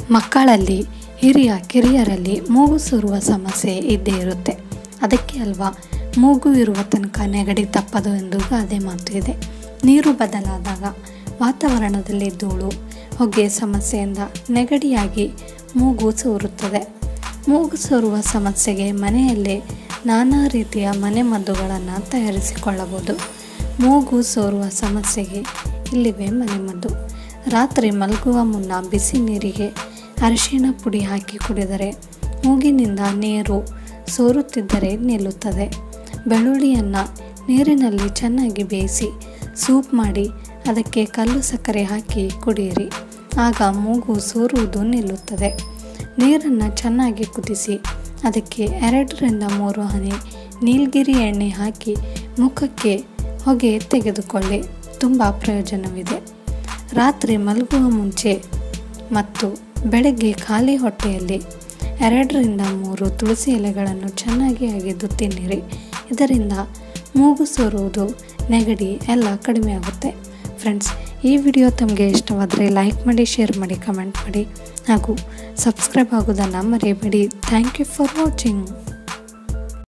ಮಕ್ಕಳಲ್ಲಿ ಹಿರಿಯ ಕಿರಿಯರಲ್ಲಿ ಮೂಗು ಸೋರುವ ಸಮಸ್ಯೆ ಇದ್ದೇ ಇರುತ್ತೆ ಅದಕ್ಕೆ ಅಲ್ವಾ ಮೂಗು ಇರುವ ತನಕ ನೆಗಡಿ ತಪ್ಪದು ಎಂದು ಗಾದೆ ಮಾತು ಇದೆ ನೀರು ಬದಲಾದಾಗ ವಾತಾವರಣದಲ್ಲಿ ಧೂಳು ಹೊಗೆ ಸಮಸ್ಯೆಯಿಂದ ನೆಗಡಿಯಾಗಿ ಮೂಗು ಸೋರುತ್ತದೆ ಮೂಗು ಸೋರುವ ಸಮಸ್ಯೆಗೆ ಮನೆಯಲ್ಲೇ ನಾನಾ ರೀತಿಯ ಮನೆಮದ್ದುಗಳನ್ನು ತಯಾರಿಸಿಕೊಳ್ಳಬಹುದು ಮೂಗು ಸೋರುವ ಸಮಸ್ಯೆಗೆ ಇಲ್ಲಿವೆ ಮನೆಮದ್ದು ರಾತ್ರಿ ಮಲಗುವ ಮುನ್ನ ಬಿಸಿ ನೀರಿಗೆ ಅರಿಶಿಣ ಪುಡಿ ಹಾಕಿ ಕುಡಿದರೆ ಮೂಗಿನಿಂದ ನೀರು ಸೋರುತ್ತಿದ್ದರೆ ನಿಲ್ಲುತ್ತದೆ ಬೆಳ್ಳುಳ್ಳಿಯನ್ನು ನೀರಿನಲ್ಲಿ ಚೆನ್ನಾಗಿ ಬೇಯಿಸಿ ಸೂಪ್ ಮಾಡಿ ಅದಕ್ಕೆ ಕಲ್ಲು ಸಕ್ಕರೆ ಹಾಕಿ ಕುಡಿಯಿರಿ ಆಗ ಮೂಗು ಸೋರುವುದು ನಿಲ್ಲುತ್ತದೆ ನೀರನ್ನು ಚೆನ್ನಾಗಿ ಕುದಿಸಿ ಅದಕ್ಕೆ ಎರಡರಿಂದ ಮೂರು ಹನಿ ನೀಲಗಿರಿ ಎಣ್ಣೆ ಹಾಕಿ ಮುಖಕ್ಕೆ ಹೊಗೆ ತೆಗೆದುಕೊಳ್ಳಿ ತುಂಬ ಪ್ರಯೋಜನವಿದೆ ರಾತ್ರಿ ಮಲಗುವ ಮುಂಚೆ ಮತ್ತು ಬೆಳಗ್ಗೆ ಖಾಲಿ ಹೊಟ್ಟೆಯಲ್ಲಿ ಎರಡರಿಂದ ಮೂರು ತುಳಸಿ ಎಲೆಗಳನ್ನು ಚೆನ್ನಾಗಿ ಅಗೆದು ತಿನ್ನಿರಿ ಇದರಿಂದ ಮೂಗು ಸೋರುವುದು ನೆಗಡಿ ಎಲ್ಲ ಕಡಿಮೆ ಆಗುತ್ತೆ ಫ್ರೆಂಡ್ಸ್ ಈ ವಿಡಿಯೋ ತಮಗೆ ಇಷ್ಟವಾದರೆ ಲೈಕ್ ಮಾಡಿ ಶೇರ್ ಮಾಡಿ ಕಮೆಂಟ್ ಮಾಡಿ ಹಾಗೂ ಸಬ್ಸ್ಕ್ರೈಬ್ ಆಗೋದನ್ನು ಮರೆಯಬೇಡಿ ಥ್ಯಾಂಕ್ ಯು ಫಾರ್ ವಾಚಿಂಗ್